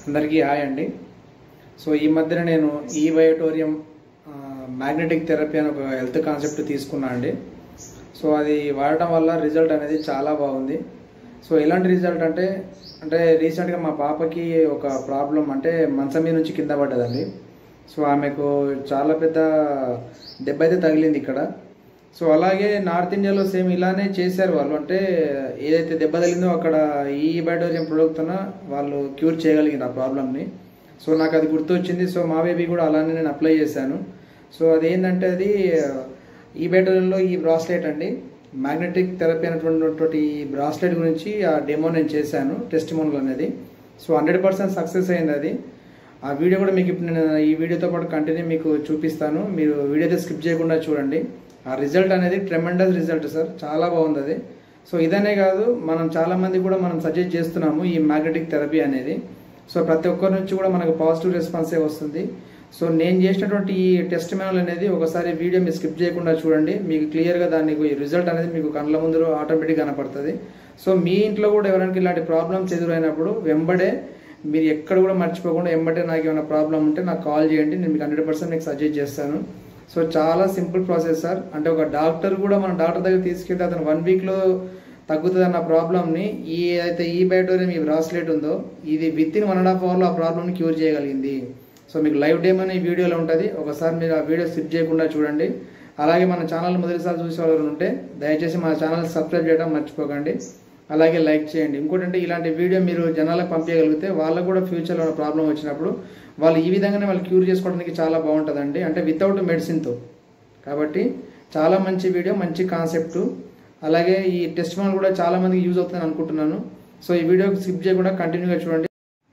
అందరికీ హాయ్ అండి సో ఈ మధ్యన నేను ఈ బయోటోరియం మ్యాగ్నెటిక్ థెరపీ అని ఒక హెల్త్ కాన్సెప్ట్ తీసుకున్నా అండి సో అది వాడటం వల్ల రిజల్ట్ అనేది చాలా బాగుంది సో ఎలాంటి రిజల్ట్ అంటే అంటే రీసెంట్గా మా పాపకి ఒక ప్రాబ్లం అంటే మంచం మీద నుంచి కింద పడ్డదండి సో ఆమెకు చాలా పెద్ద దెబ్బ అయితే తగిలింది ఇక్కడ సో అలాగే నార్త్ ఇండియాలో సేమ్ ఇలానే చేశారు వాళ్ళు అంటే ఏదైతే దెబ్బ తగిలిందో అక్కడ ఈ బయోటోరియం ప్రోడక్ట్న వాళ్ళు క్యూర్ చేయగలిగిన ఆ ప్రాబ్లమ్ని సో నాకు అది గుర్తొచ్చింది సో మా బేబీ కూడా అలానే నేను అప్లై చేశాను సో అది ఏంటంటే అది ఈ బయోటోరియంలో ఈ బ్రాస్లెట్ అండి మ్యాగ్నెటిక్ థెరపీ అనేటువంటి ఈ బ్రాస్లెట్ గురించి ఆ డెమో నేను చేశాను టెస్ట్ అనేది సో హండ్రెడ్ పర్సెంట్ సక్సెస్ అయింది అది ఆ వీడియో కూడా మీకు ఇప్పుడు నేను ఈ వీడియోతో పాటు కంటిన్యూ మీకు చూపిస్తాను మీరు వీడియో అయితే స్కిప్ చేయకుండా చూడండి ఆ రిజల్ట్ అనేది ట్రెమెండస్ రిజల్ట్ సార్ చాలా బాగుంది అది సో ఇదనే కాదు మనం చాలా మంది కూడా మనం సజెస్ట్ చేస్తున్నాము ఈ మ్యాగ్నెటిక్ థెరపీ అనేది సో ప్రతి ఒక్కరి నుంచి కూడా మనకు పాజిటివ్ రెస్పాన్సే వస్తుంది సో నేను చేసినటువంటి ఈ టెస్ట్ మెనల్ అనేది ఒకసారి వీడియో మీరు స్కిప్ చేయకుండా చూడండి మీకు క్లియర్గా దానికి రిజల్ట్ అనేది మీకు కళ్ళ ముందు ఆటోమేటిక్ కనపడుతుంది సో మీ ఇంట్లో కూడా ఎవరైనా ఇలాంటి ప్రాబ్లమ్స్ ఎదురైనప్పుడు వెంబడే మీరు ఎక్కడ కూడా మర్చిపోకుండా వెంబడే నాకు ఏమైనా ప్రాబ్లం ఉంటే నాకు కాల్ చేయండి నేను మీకు హండ్రెడ్ పర్సెంట్ మీకు సజెస్ట్ చేస్తాను సో చాలా సింపుల్ ప్రాసెస్ సార్ అంటే ఒక డాక్టర్ కూడా మన డాక్టర్ దగ్గర తీసుకెళ్తే అతను వన్ వీక్లో తగ్గుతుంది అన్న ప్రాబ్లమ్ని ఈ అయితే ఈ బయోటోరియం ఈ బ్రాస్లెట్ ఉందో ఇది with in one and half అవర్లో ఆ ప్రాబ్లమ్ని క్యూర్ చేయగలిగింది సో మీకు లైవ్ డేమ్ అనే వీడియోలో ఉంటుంది ఒకసారి మీరు ఆ వీడియో స్కిప్ చేయకుండా చూడండి అలాగే మన ఛానల్ మొదటిసారి చూసే వాళ్ళు ఉంటే దయచేసి మన ఛానల్ సబ్స్క్రైబ్ చేయడం మర్చిపోకండి అలాగే లైక్ చేయండి ఇంకోటంటే ఇలాంటి వీడియో మీరు జనాలకు పంపించగలిగితే వాళ్ళకు కూడా ఫ్యూచర్లో ప్రాబ్లం వచ్చినప్పుడు వాళ్ళు ఈ విధంగానే వాళ్ళు క్యూర్ చేసుకోవడానికి చాలా బాగుంటుందండి అంటే వితౌట్ మెడిసిన్తో కాబట్టి చాలా మంచి వీడియో మంచి కాన్సెప్ట్ అలాగే ఈ టెస్ట్ మోన్ కూడా చాలా మందికి యూజ్ అవుతుందని అనుకుంటున్నాను సో ఈ వీడియో స్కిప్ చేయకుండా కంటిన్యూగా చూడండి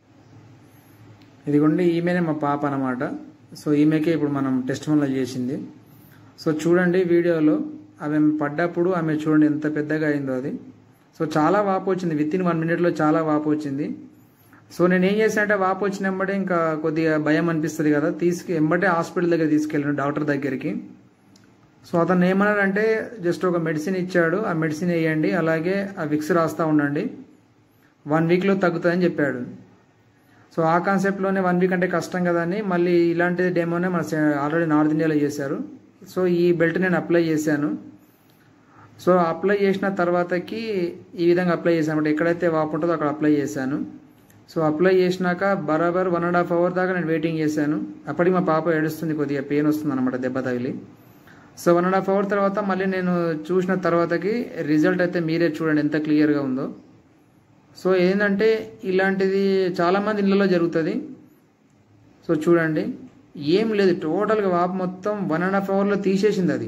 ఇదిగోండి ఈమెనే మా పాప అనమాట సో ఈమెకే ఇప్పుడు మనం టెస్ట్ మోన్లో చేసింది సో చూడండి వీడియోలో ఆమె పడ్డప్పుడు ఆమె చూడండి ఎంత పెద్దగా అయిందో అది సో చాలా వాపు వచ్చింది విత్ ఇన్ వన్ మినిట్లో చాలా వాపు వచ్చింది సో నేను ఏం చేశానంటే వాపు వచ్చిన వెంబడే ఇంకా కొద్దిగా భయం అనిపిస్తుంది కదా తీసుకు వెంబడే హాస్పిటల్ దగ్గర తీసుకెళ్ళాను డాక్టర్ దగ్గరికి సో అతను ఏమన్నాడంటే జస్ట్ ఒక మెడిసిన్ ఇచ్చాడు ఆ మెడిసిన్ వేయండి అలాగే ఆ విక్స్ రాస్తూ ఉండండి వన్ వీక్లో తగ్గుతుందని చెప్పాడు సో ఆ కాన్సెప్ట్లోనే వన్ వీక్ అంటే కష్టం కదా అని మళ్ళీ ఇలాంటి డేమోనే మన ఆల్రెడీ నార్త్ ఇండియాలో చేశారు సో ఈ బెల్ట్ నేను అప్లై చేశాను సో అప్లై చేసిన తర్వాతకి ఈ విధంగా అప్లై చేశాను అంటే ఎక్కడైతే వాపు ఉంటుందో అక్కడ అప్లై చేశాను సో అప్లై చేసినాక బరాబర్ వన్ అండ్ హాఫ్ అవర్ దాకా నేను వెయిటింగ్ చేశాను అప్పటికి మా పాప ఏడుస్తుంది కొద్దిగా పెయిన్ వస్తుంది అనమాట దెబ్బ తగిలి so one and half hour తర్వాత మళ్ళీ నేను చూసిన తర్వాతకి రిజల్ట్ అయితే మీరే చూడండి ఎంత క్లియర్గా ఉందో సో ఏంటంటే ఇలాంటిది చాలామంది ఇళ్ళలో జరుగుతుంది సో చూడండి ఏం లేదు టోటల్గా వాపు మొత్తం వన్ అండ్ హాఫ్ అవర్లో తీసేసింది అది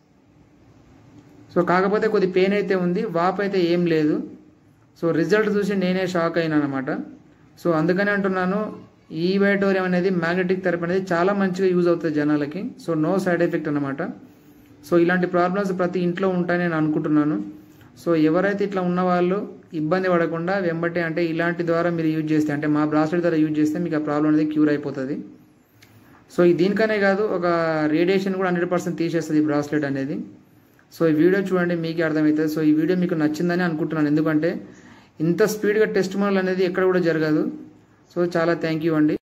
సో కాకపోతే కొద్ది పెయిన్ అయితే ఉంది వాపు అయితే ఏం లేదు సో రిజల్ట్ చూసి నేనే షాక్ అయినాను అనమాట సో అందుకని అంటున్నాను ఈ బయోటోరియం అనేది మ్యాగ్నెటిక్ థెరపీ అనేది చాలా మంచిగా యూజ్ అవుతుంది జనాలకి సో నో సైడ్ ఎఫెక్ట్ అనమాట సో ఇలాంటి ప్రాబ్లమ్స్ ప్రతి ఇంట్లో ఉంటాయని నేను అనుకుంటున్నాను సో ఎవరైతే ఇట్లా ఉన్న వాళ్ళు ఇబ్బంది పడకుండా వెంబటే అంటే ఇలాంటి ద్వారా మీరు యూజ్ చేస్తే అంటే మా బ్రాస్లెట్ ద్వారా యూజ్ చేస్తే మీకు ఆ ప్రాబ్లం అనేది క్యూర్ అయిపోతుంది సో దీనికనే కాదు ఒక రేడియేషన్ కూడా హండ్రెడ్ పర్సెంట్ తీసేస్తుంది ఈ బ్రాస్లెట్ అనేది సో ఈ వీడియో చూడండి మీకే అర్థమవుతుంది సో ఈ వీడియో మీకు నచ్చిందని అనుకుంటున్నాను ఎందుకంటే ఇంత స్పీడ్గా టెస్ట్ మోడల్ అనేది ఎక్కడ కూడా జరగదు సో చాలా థ్యాంక్ యూ అండి